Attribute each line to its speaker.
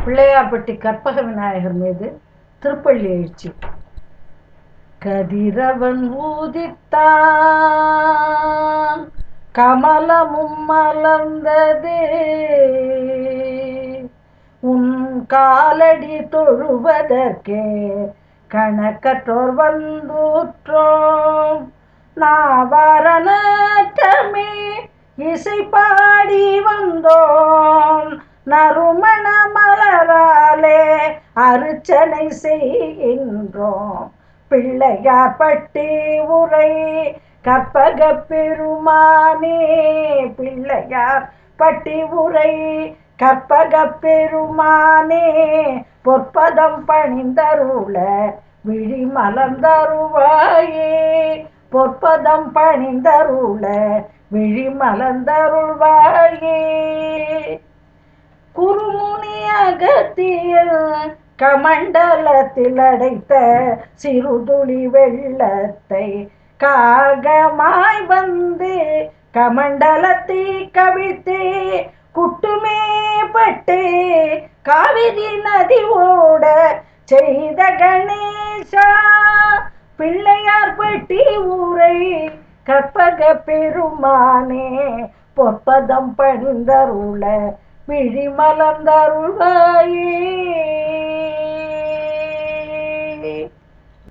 Speaker 1: பிள்ளையார்பட்டி கற்பக விநாயகர் மீது திருப்பள்ளி எழுச்சி கதிரவன் ஊதித்தான் கமலமும் மலர்ந்ததே உன் காலடி தொழுவதற்கே கணக்கற்றோர் வந்துற்றோம் நாவாரணமே இசை பாடி வந்தோம் நறுமண மலராலே அர்ச்சனை செய்கின்றோம் பிள்ளையார் பட்டி உரை கற்பக பெருமானே பிள்ளையார் பட்டி உரை கற்பக பெருமானே பொற்பதம் பணிந்தருள விழி மலர்ந்தருவாயே பொற்பதம் பணிந்தருள விழி மலர்ந்தருள்வாயே குருமுனி அகத்தியில் கமண்டலத்தில் அடைத்த சிறுதுளி வெள்ளத்தை காகமாய் வந்து கமண்டலத்தை கவிழ்த்து குட்டுமே பட்டு காவிரி நதி ஓட செய்த கணேசா பிள்ளையார் பட்டி ஊரை கற்பக பெருமானே பொற்பதம் பணிந்தருள விழி மலர்ந்தருள்வாயே